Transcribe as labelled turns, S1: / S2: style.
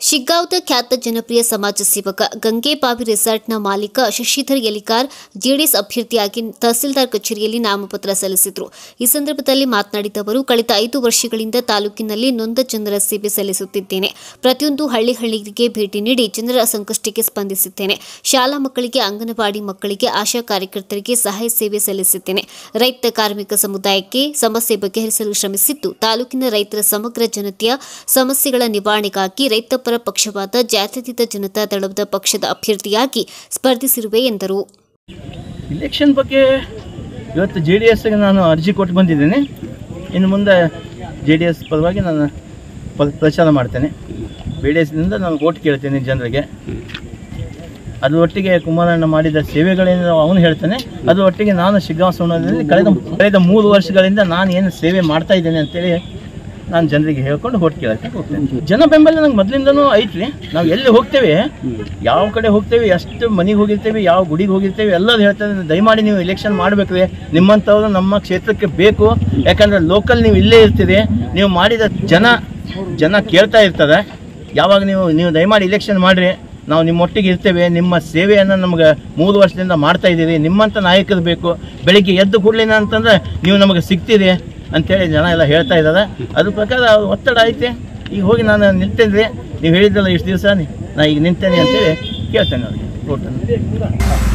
S1: ಶಿಗ್ಗಾಂವದ ಖ್ಯಾತ ಜನಪ್ರಿಯ ಸಮಾಜ ಸೇವಕ ಗಂಗೆಬಾವಿ ರೆಸಾರ್ಟ್ನ ಮಾಲೀಕ ಶಶಿಧರ್ ಯಲಿಕಾರ್ ಜೆಡಿಎಸ್ ಅಭ್ಯರ್ಥಿಯಾಗಿ ತಹಸೀಲ್ದಾರ್ ಕಚೇರಿಯಲ್ಲಿ ನಾಮಪತ್ರ ಸಲ್ಲಿಸಿದರು ಈ ಸಂದರ್ಭದಲ್ಲಿ ಮಾತನಾಡಿದ ಅವರು ಕಳೆದ ಐದು ವರ್ಷಗಳಿಂದ ತಾಲೂಕಿನಲ್ಲಿ ನೊಂದ ಜನರ ಸೇವೆ ಸಲ್ಲಿಸುತ್ತಿದ್ದೇನೆ ಪ್ರತಿಯೊಂದು ಹಳ್ಳಿ ಹಳ್ಳಿಗೆ ಭೇಟಿ ನೀಡಿ ಜನರ ಸಂಕಷ್ಟಕ್ಕೆ ಸ್ಪಂದಿಸಿದ್ದೇನೆ ಶಾಲಾ ಮಕ್ಕಳಿಗೆ ಅಂಗನವಾಡಿ ಮಕ್ಕಳಿಗೆ ಆಶಾ ಕಾರ್ಯಕರ್ತರಿಗೆ ಸಹಾಯ ಸೇವೆ ಸಲ್ಲಿಸಿದ್ದೇನೆ ರೈತ ಕಾರ್ಮಿಕ ಸಮುದಾಯಕ್ಕೆ ಸಮಸ್ಯೆ ಬಗೆಹರಿಸಲು ಶ್ರಮಿಸಿದ್ದು ತಾಲೂಕಿನ ರೈತರ ಸಮಗ್ರ ಜನತೆಯ ಸಮಸ್ಯೆಗಳ ನಿವಾರಣೆಗಾಗಿ ರೈತಪರ ಪಕ್ಷವಾದ ಜಾತ್ಯತೀತ ಜನತಾ ದಳದ ಪಕ್ಷದ ಅಭ್ಯರ್ಥಿಯಾಗಿ ಸ್ಪರ್ಧಿಸಿರುವೆ ಎಂದರು
S2: ಇಲೆಕ್ಷನ್ ಬಗ್ಗೆ ಇವತ್ತು ಜೆ ಡಿ ಎಸ್ಗೆ ನಾನು ಅರ್ಜಿ ಕೊಟ್ಟು ಬಂದಿದ್ದೇನೆ ಇನ್ನು ಮುಂದೆ ಜೆ ಡಿ ಎಸ್ ಪರವಾಗಿ ನಾನು ಪ- ಪ್ರಚಾರ ಮಾಡ್ತೇನೆ ಬಿ ಡಿ ಎಸ್ನಿಂದ ನಾನು ಓಟ್ ಕೇಳ್ತೇನೆ ಜನರಿಗೆ ಅದು ಒಟ್ಟಿಗೆ ಕುಮಾರಣ್ಣ ಮಾಡಿದ ಸೇವೆಗಳೇನು ಅವನು ಹೇಳ್ತಾನೆ ಅದು ಒಟ್ಟಿಗೆ ನಾನು ಶಿಗ್ಗಾಂವ ಸೋಣದಲ್ಲಿ ಕಳೆದ ಕಳೆದ ಮೂರು ವರ್ಷಗಳಿಂದ ನಾನು ಏನು ಸೇವೆ ಮಾಡ್ತಾ ಇದ್ದೇನೆ ಅಂತೇಳಿ ನಾನು ಜನರಿಗೆ ಹೇಳ್ಕೊಂಡು ಓಟ್ ಕೇಳಕ್ಕೆ ಹೋಗ್ತೇನೆ ಜನ ಬೆಂಬಲ ನಂಗೆ ಮೊದಲಿಂದನೂ ಐತ್ರಿ ನಾವು ಎಲ್ಲಿ ಹೋಗ್ತೇವೆ ಯಾವ ಕಡೆ ಹೋಗ್ತೇವೆ ಎಷ್ಟು ಮನೆಗೆ ಹೋಗಿರ್ತೇವೆ ಯಾವ ಗುಡಿಗೆ ಹೋಗಿರ್ತೇವೆ ಎಲ್ಲರೂ ಹೇಳ್ತಾರೆ ದಯಮಾಡಿ ನೀವು ಎಲೆಕ್ಷನ್ ಮಾಡಬೇಕ್ರಿ ನಿಮ್ಮಂಥವ್ರು ನಮ್ಮ ಕ್ಷೇತ್ರಕ್ಕೆ ಬೇಕು ಯಾಕಂದ್ರೆ ಲೋಕಲ್ ನೀವು ಇಲ್ಲೇ ಇರ್ತೀರಿ ನೀವು ಮಾಡಿದ ಜನ ಜನ ಕೇಳ್ತಾ ಇರ್ತಾರೆ ಯಾವಾಗ ನೀವು ನೀವು ದಯಮಾಡಿ ಇಲೆಕ್ಷನ್ ಮಾಡಿರಿ ನಾವು ನಿಮ್ಮೊಟ್ಟಿಗೆ ಇರ್ತೇವೆ ನಿಮ್ಮ ಸೇವೆಯನ್ನು ನಮ್ಗೆ ಮೂರು ವರ್ಷದಿಂದ ಮಾಡ್ತಾ ಇದ್ದೀರಿ ನಿಮ್ಮಂಥ ನಾಯಕರು ಬೇಕು ಬೆಳಿಗ್ಗೆ ಎದ್ದು ಕೂಡಲಿನ ಅಂತಂದ್ರೆ ನೀವು ನಮಗೆ ಸಿಗ್ತೀರಿ ಅಂತೇಳಿ ಜನ ಎಲ್ಲ ಹೇಳ್ತಾ ಇದ್ದಾರೆ ಅದ್ರ ಪ್ರಕಾರ ಅವ್ರ ಒತ್ತಡ ಐತೆ ಈಗ ಹೋಗಿ ನಾನು ನಿಲ್ತೇನೆ ನೀವು ಹೇಳಿದ್ರಲ್ಲ ಇಷ್ಟು ದಿವಸ ನಾ ಈಗ ನಿಂತೇನೆ ಅಂತೇಳಿ ಕೇಳ್ತೇನೆ ಅವ್ರಿಗೆ ಓಟನ್ನು